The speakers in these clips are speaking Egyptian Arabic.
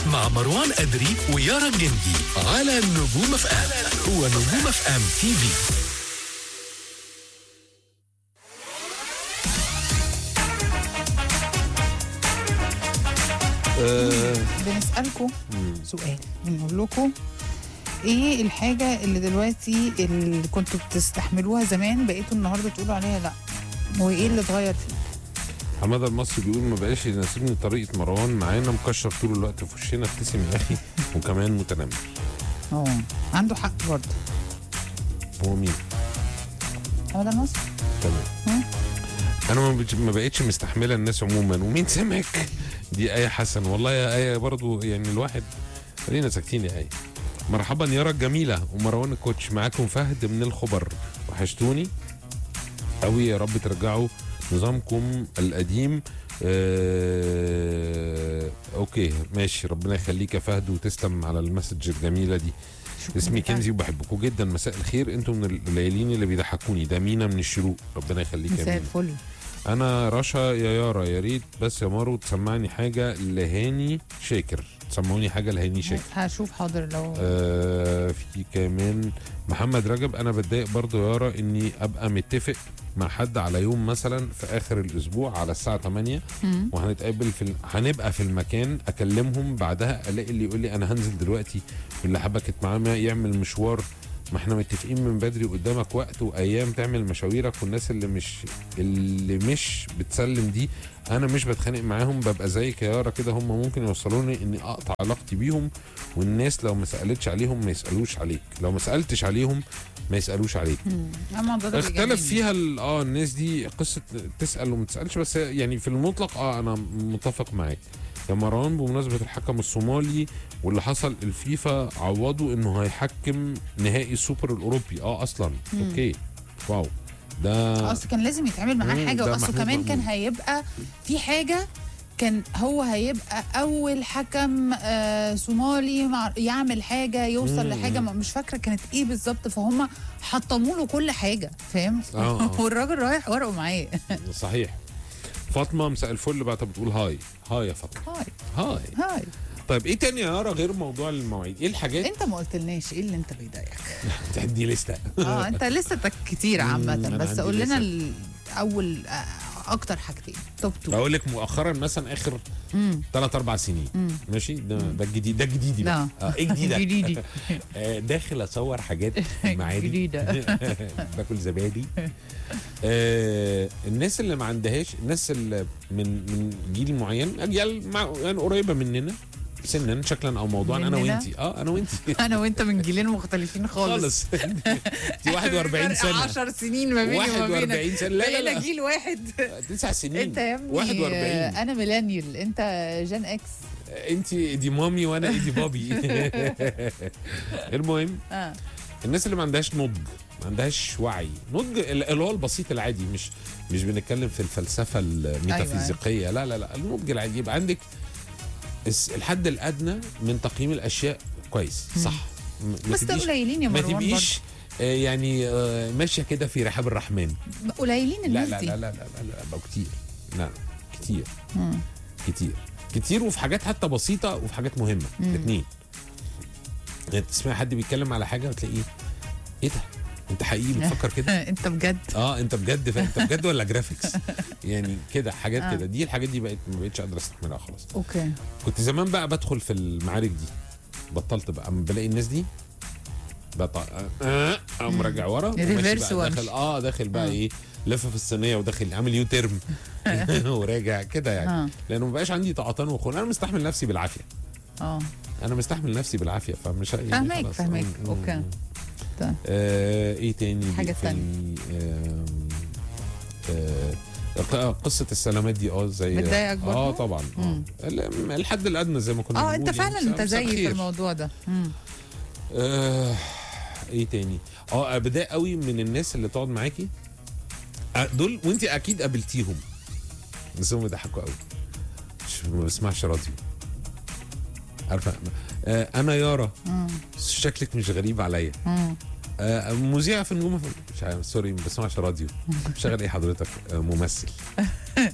مع مروان أدري ويارا الجندي على نجوم اف ام هو نجوم اف ام تي في بنسألكم سؤال بنقول لكم ايه الحاجة اللي دلوقتي اللي كنتوا بتستحملوها زمان بقيتوا النهارده تقولوا عليها لا وايه اللي اتغير فيه حماده المصري بيقول ما بقاش يناسبني طريقه مروان معانا مكشر طول الوقت في وشنا ابتسم يا اخي وكمان متنمر اه عنده حق برضه هو مين؟ هذا مصر تمام انا ما بقتش- ما بقتش مستحمله الناس عموما ومين سمعك دي ايه حسن والله يا ايه برضو يعني الواحد خلينا ساكتين يا ايه مرحبا يارا الجميله ومروان الكوتش معاكم فهد من الخبر وحشتوني قوي يا رب ترجعوا نظامكم القديم آه... اوكي ماشي ربنا يخليك يا فهد وتسلم على المسج الجميله دي شكراً اسمي لك. كنزي وبحبكم جدا مساء الخير انتم من القليلين اللي بيضحكوني ده مينا من الشروق ربنا يخليك يا مساء مينا الفل انا رشا يا يارا يا ريت بس يا مارو تسمعني حاجه لهاني شاكر تسمعوني حاجه لهاني شاكر هشوف حاضر لو آه في كمان محمد رجب انا بتضايق برضو يا يارا اني ابقى متفق مع حد على يوم مثلا في اخر الاسبوع على الساعه 8 مم. وهنتقابل في ال... هنبقى في المكان اكلمهم بعدها الاقي اللي يقول لي انا هنزل دلوقتي واللي حبكت معاه ما يعمل مشوار ما احنا متفقين من بدري قدامك وقت وايام تعمل مشاويرك والناس اللي مش اللي مش بتسلم دي انا مش بتخانق معاهم ببقى زيك يا يارا كده هم ممكن يوصلوني اني اقطع علاقتي بيهم والناس لو ما سالتش عليهم ما يسالوش عليك لو ما سالتش عليهم ما يسالوش عليك مم. الموضوع ده اختلف بيجنني. فيها ال- اه الناس دي قصه تسال وما تسالش بس يعني في المطلق اه انا متفق معاك يا مروان بمناسبه الحكم الصومالي واللي حصل الفيفا عوضوا انه هيحكم نهائي السوبر الاوروبي اه اصلا مم. اوكي واو ده اصل كان لازم يتعمل معاه مم، حاجه ده واصله محمود كمان كان مأمون. هيبقى في حاجه كان هو هيبقى اول حكم آه صومالي مع يعمل حاجه يوصل مم. لحاجه ما- مش فاكره كانت ايه بالظبط فهم حطموا له كل حاجه فاهم آه، آه. والراجل رايح ورقه معاه صحيح فاطمه مساء الفل بقى بتقول هاي هاي يا فاطمه هاي هاي هاي طيب ايه تاني يا يارا غير موضوع المواعيد ايه الحاجات انت ما قلتلناش ايه اللي انت بيضايقك تدي لسته اه انت لستك كتير مم، عامه أنا بس عندي قول لنا لستة. ال- اول آه، اكتر حاجتين توب تو اقول لك مؤخرا مثلا اخر مم. ثلاث اربع سنين ماشي ده ده الجديد ده الجديد لا. اه ايه جديده جديدي آه، داخل اصور حاجات في المعادي جديدة. باكل زبادي آه الناس اللي ما عندهاش الناس اللي من من جيل معين اجيال مع يعني قريبه مننا سنا شكلا او موضوعا انا مننا؟ وانتي اه انا وانتي انا وانت من جيلين مختلفين خالص خالص دي 41 سنه 10 سنين ما بيني وما بينك 41 سنه لا لا بقينا لا جيل واحد تسع سنين انت يا ابني 41 انا ميلانيال انت جان اكس انت دي مامي وانا ايدي بابي المهم اه الناس اللي ما عندهاش نضج ما عندهاش وعي نضج اللي هو البسيط العادي مش مش بنتكلم في الفلسفه الميتافيزيقيه لا لا لا النضج العادي يبقى عندك الس- الحد الادنى من تقييم الاشياء كويس صح م- ما بس ده تبقيش قليلين يا ما مروان تبقيش آه، يعني آه، ماشيه كده في رحاب الرحمن برضه. قليلين لا الناس لا دي لا لا لا لا, لا بقوا كتير لا كتير مم. كتير كتير وفي حاجات حتى بسيطه وفي حاجات مهمه مم. الاثنين يعني تسمع حد بيتكلم على حاجه وتلاقيه ايه ده انت حقيقي بتفكر كده انت بجد اه انت بجد ف... انت بجد ولا جرافيكس يعني كده حاجات آه. كده دي الحاجات دي بقت ما بقتش قادر استحملها خلاص اوكي كنت زمان بقى بدخل في المعارك دي بطلت بقى اما بلاقي الناس دي بقى اه اقوم راجع ورا وماشي ريفيرس بقى داخل وامشي. اه داخل بقى آه. ايه لف في الصينيه وداخل عامل يو ترم وراجع كده يعني اه لانه ما بقاش عندي طاقتان وخلق انا مستحمل نفسي بالعافيه اه انا مستحمل نفسي بالعافيه فمش يعني فاهمك خلاص. فاهمك م- م- اوكي م. طيب. آه ايه تاني حاجة بيقفلني؟ آم، آه قصة السلامات دي اه زي بتضايقك برضه؟ اه طبعا اه مم. ال- الحد الادنى زي ما كنا اه بنقول انت يعني. فعلا مساء- انت مساء زيي في الخير. الموضوع ده مم. آه ايه تاني اه بضايق قوي من الناس اللي تقعد معاكي آه، دول وانت اكيد قابلتيهم بس هم بيضحكوا قوي مش ما بسمعش راديو عارفه آه انا يارا مم. شكلك مش غريب عليا مم. آه مذيعه في النجوم مش عارف سوري ما بسمعش راديو شغل ايه حضرتك آه ممثل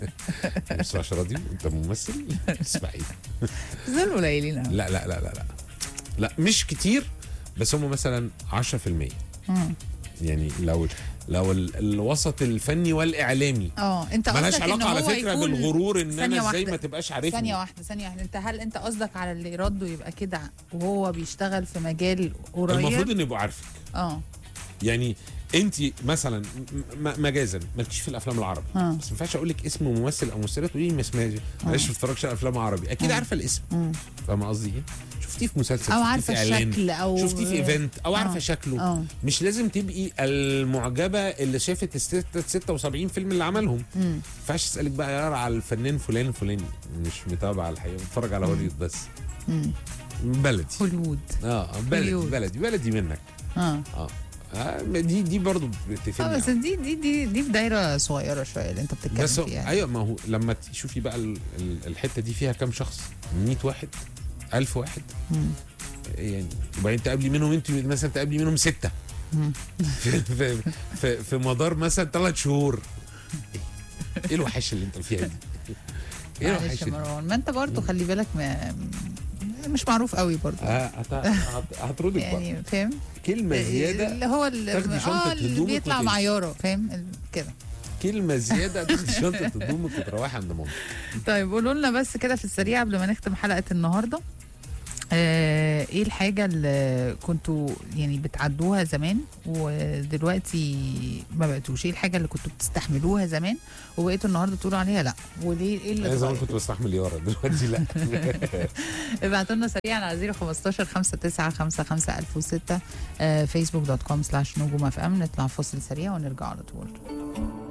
ما بتسمعش راديو انت ممثل اسمع ايه دول قليلين أوي. لا لا لا لا لا لا مش كتير بس هم مثلا 10% مم. يعني لو لو ال- الوسط الفني والاعلامي اه انت ملهاش قصدك إن علاقه على هو فكره يكون- بالغرور ان ثانية انا ازاي واحدة. ما تبقاش عارفني ثانية واحدة ثانية واحدة انت هل انت قصدك على اللي رده يبقى كده وهو بيشتغل في مجال قريب المفروض ان يبقوا عارفك اه يعني انت مثلا م- م- مجازا مالكيش في الافلام العربي آه. بس ما ينفعش اقول لك اسم ممثل او ممثله تقولي لي ما اسمهاش معلش ما بتفرجش على افلام عربي اكيد آه. عارفه الاسم مم. فاهمه قصدي ايه شفتيه في مسلسل او شفتيه عارفة في اعلان الشكل او شفتيه في ايفنت او آه. عارفه شكله اه مش لازم تبقي المعجبه اللي شافت ال 76 فيلم اللي عملهم ما مم. ينفعش اسالك بقى يا على الفنان فلان الفلاني مش متابعه الحقيقه بتفرج على هوليوود بس مم. بلدي هوليوود اه بلدي هوليوود. بلدي بلدي منك اه اه آه، دي دي برضه اه بتفيدني بس دي دي دي دي في دايرة صغيرة شوية اللي انت بتتكلم بس هو- فيها ايوه ما هو لما تشوفي بقى ال- ال- الحته دي فيها كام شخص 100 واحد 1000 واحد مم. يعني وبعدين تقابلي منهم انت مثلا تقابلي منهم سته مم. في, في, في, في مدار مثلا ثلاث شهور ايه الوحشه اللي انت فيها دي؟ ايه معلش الوحشه يا دي؟ مروان ما انت برضه خلي بالك ما مش معروف قوي برضه آه، هت- هت- هتردك بقى يعني فاهم كلمه زياده اللي هو اللي تاخدي شنطة اه اللي هدومك بيطلع وتمشي. معياره فاهم ال- كده كلمه زياده تاخدي شنطه هدومك وتروحي عند مامتك طيب قولوا لنا بس كده في السريع قبل ما نختم حلقه النهارده آه ايه الحاجة اللي كنتوا يعني بتعدوها زمان ودلوقتي ما بقتوش ايه الحاجة اللي كنتوا بتستحملوها زمان وبقيتوا النهارده تقولوا عليها لا وليه ايه اللي انا زمان اتغير؟ كنت بستحمل يارا دلوقتي لا ابعتوا لنا سريعا على 015 5955 1006 فيسبوك دوت كوم سلاش نجوم اف ام نطلع فاصل سريع ونرجع على طول